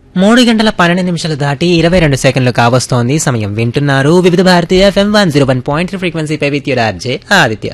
మూడు గంటల పన్నెండు నిమిషాలు దాటి ఇరవై రెండు సెకండ్లు కావస్తోంది సమయం వింటున్నారు Vividha Bharatiya FM one zero one point ఫ్రీక్వెన్సీపై with your RJ Aditya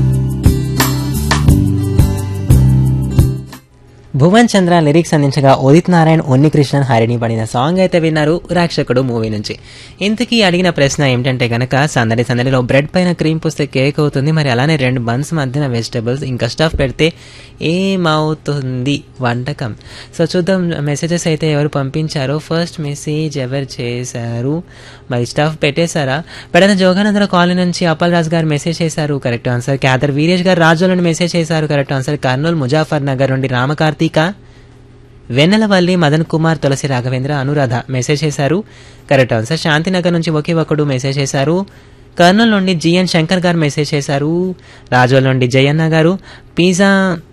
Bhuvan Chandra lyrics అందించగా ఉదిత్ నారాయణ్ ఉన్నికృష్ణన్ హరిణి పడిన సాంగ్ అయితే విన్నారు రాక్షకుడు మూవీ నుంచి ఇంతకీ అడిగిన ప్రశ్న ఏమిటంటే గనక సందడి సందడిలో బ్రెడ్ పైన క్రీమ్ పూస్తే కేక్ అవుతుంది మరి అలానే రెండు బన్స్ మధ్యన వెజిటబుల్స్ ఇంకా స్టఫ్ పెడితే ఏమవుతుంది వంటకం సో చూద్దాం మెసేజెస్ అయితే ఎవరు పంపించారో ఫస్ట్ మెసేజ్ ఎవరు చేశారు మరి స్టఫ్ పెట్టేశారా పెడన జోగానందర కాలనీ నుంచి అప్పల్ రాజ్ గారు మెసేజ్ చేశారు కరెక్ట్ ఆన్సర్ క్యాదర్ వీరేష్ గారు రాజు నుండి మెసేజ్ చేశారు కరెక్ట్ ఆన్సర్ కర్నూలు ముజాఫర్ నగర్ నుండి రామకార్తీక వెన్నెలవల్లి మదన్ కుమార్ తులసి రాఘవేంద్ర అనురాధ మెసేజ్ చేశారు కరెక్ట్ ఆన్సర్ శాంతినగర్ నుంచి ఒకే ఒకడు మెసేజ్ చేశారు కర్నూలు నుండి జిఎన్ శంకర్ గారు మెసేజ్ చేశారు రాజోల్ నుండి జయన్న గారు పిజ్జా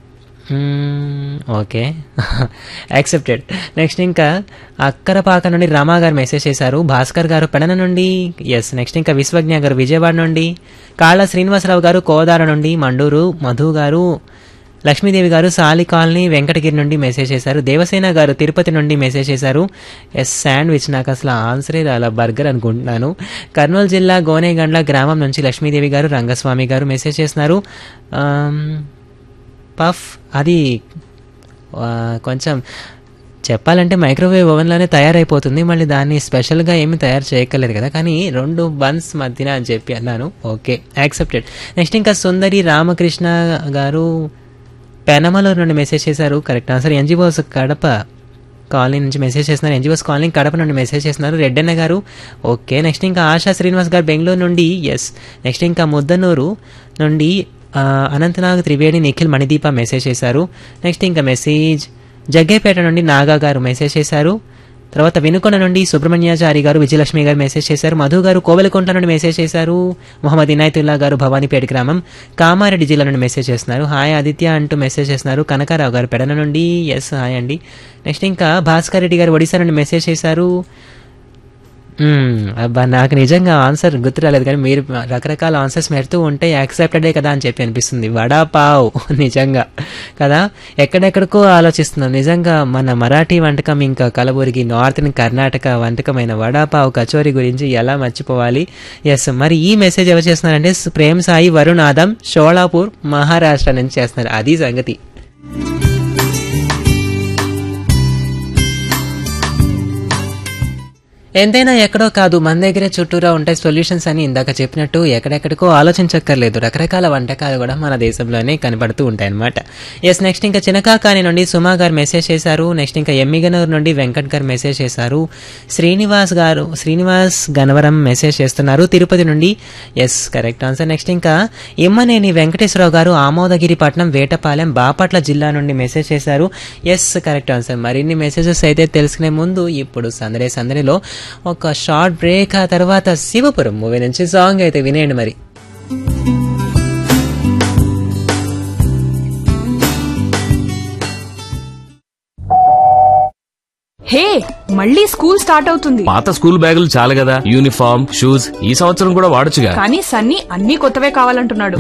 ఓకే యాక్సెప్టెడ్ నెక్స్ట్ ఇంకా అక్కరపాక నుండి రామా గారు మెసేజ్ చేశారు భాస్కర్ గారు పెడన నుండి ఎస్ నెక్స్ట్ ఇంకా విశ్వజ్ఞ గారు విజయవాడ నుండి కాళ్ళ శ్రీనివాసరావు గారు కోదాడ నుండి మండూరు మధు గారు లక్ష్మీదేవి గారు సాలి కాలనీ వెంకటగిరి నుండి మెసేజ్ చేశారు దేవసేన గారు తిరుపతి నుండి మెసేజ్ చేశారు ఎస్ శాండ్విచ్ నాకు అసలు ఆన్సరే అలా బర్గర్ అనుకుంటున్నాను కర్నూలు జిల్లా గోనేగండ్ల గ్రామం నుంచి లక్ష్మీదేవి గారు రంగస్వామి గారు మెసేజ్ చేస్తున్నారు ఆమ్, పఫ్ అది ఆ, కొంచెం చెప్పాలంటే మైక్రోవేవ్ ఓవెన్లోనే తయారైపోతుంది మళ్ళీ దాన్ని స్పెషల్గా ఏమీ తయారు చేయక్కర్లేదు కదా కానీ రెండు బన్స్ మధ్యన అని చెప్పి అన్నాను ఓకే యాక్సెప్టెడ్ నెక్స్ట్ ఇంకా సుందరి రామకృష్ణ గారు పెనమలూరు నుండి మెసేజ్ చేశారు correct answer NGOs Kadapa colony నుంచి మెసేజ్ చేస్తున్నారు ఎన్జిఓస్ కాలనీ కడప నుండి మెసేజ్ చేస్తున్నారు రెడ్డన్న గారు ఓకే నెక్స్ట్ ఇంకా ఆశా శ్రీనివాస్ గారు బెంగళూరు నుండి ఎస్ నెక్స్ట్ ఇంకా ముద్దనూరు నుండి ఆ, అనంతనాగ్ త్రివేణి నిఖిల్ మణిదీప మెసేజ్ చేశారు నెక్స్ట్ ఇంకా మెసేజ్ జగ్గేపేట నుండి నాగా గారు మెసేజ్ చేశారు తర్వాత వినుకొండ నుండి సుబ్రహ్మణ్యాచారి గారు విజయలక్ష్మి గారు మెసేజ్ చేశారు మధు గారు కోవెలకుంట్ల నుండి మెసేజ్ చేశారు మొహమ్మద్ ఇనాయతుల్లా గారు భవానీపేట గ్రామం కామారెడ్డి జిల్లా నుండి మెసేజ్ చేస్తున్నారు హాయ్ ఆదిత్య అంటూ మెసేజ్ చేస్తున్నారు కనకారావు గారు పెడన నుండి ఎస్ హాయ్ అండి నెక్స్ట్ ఇంకా భాస్కర్ రెడ్డి గారు ఒడిశా నుండి మెసేజ్ చేశారు మ్మ్, అబ్బా నాకు నిజంగా ఆన్సర్ గుర్తు రాలేదు కానీ మీరు రకరకాల ఆన్సర్స్ పెడుతూ ఉంటే యాక్సెప్టెడే కదా అని చెప్పి అనిపిస్తుంది వడాపావ్ నిజంగా కదా ఎక్కడెక్కడికో ఆలోచిస్తున్నాం నిజంగా మన మరాఠీ వంటకం ఇంకా కలబురిగి నార్థన్ కర్ణాటక వంటకమైన వడాపావ్ కచోరీ గురించి ఎలా మర్చిపోవాలి ఎస్ మరి ఈ మెసేజ్ ఎవరు చేస్తున్నారంటే ప్రేమ్ సాయి వరుణ్ ఆదం షోలాపూర్ మహారాష్ట్ర నుంచి చేస్తున్నారు అది సంగతి ఎంతైనా ఎక్కడో కాదు మన దగ్గరే చుట్టూరా ఉంటాయి సొల్యూషన్స్ అని ఇందాక చెప్పినట్టు ఎక్కడెక్కడికో ఆలోచించక్కర్లేదు రకరకాల వంటకాలు కూడా మన దేశంలోనే కనబడుతూ ఉంటాయి అనమాట ఎస్ నెక్స్ట్ ఇంకా చినకాకాని నుండి సుమా గారు మెసేజ్ చేశారు నెక్స్ట్ ఇంకా ఎమ్మిగనూరు నుండి వెంకట్ గారు మెసేజ్ చేశారు శ్రీనివాస్ గారు శ్రీనివాస్ గనవరం మెసేజ్ చేస్తున్నారు తిరుపతి నుండి ఎస్ కరెక్ట్ ఆన్సర్ నెక్స్ట్ ఇంకా ఇమ్మనేని వెంకటేశ్వరరావు గారు ఆమోదగిరి పట్నం వేటపాలెం బాపట్ల జిల్లా నుండి మెసేజ్ చేశారు ఎస్ కరెక్ట్ ఆన్సర్ మరిన్ని మెసేజెస్ అయితే తెలుసుకునే ముందు ఇప్పుడు సందడే సందడిలో ఒక షార్ట్ బ్రేక్ ఆ తర్వాత శివపురం మూవీ నుంచి సాంగ్ అయితే వినేయండి మరి హే మళ్ళీ స్కూల్ స్టార్ట్ అవుతుంది పాత స్కూల్ బ్యాగులు చాలు కదా యూనిఫామ్ షూస్ ఈ సంవత్సరం కూడా వాడొచ్చుగా కానీ సన్నీ అన్ని కొత్తవే కావాలంటున్నాడు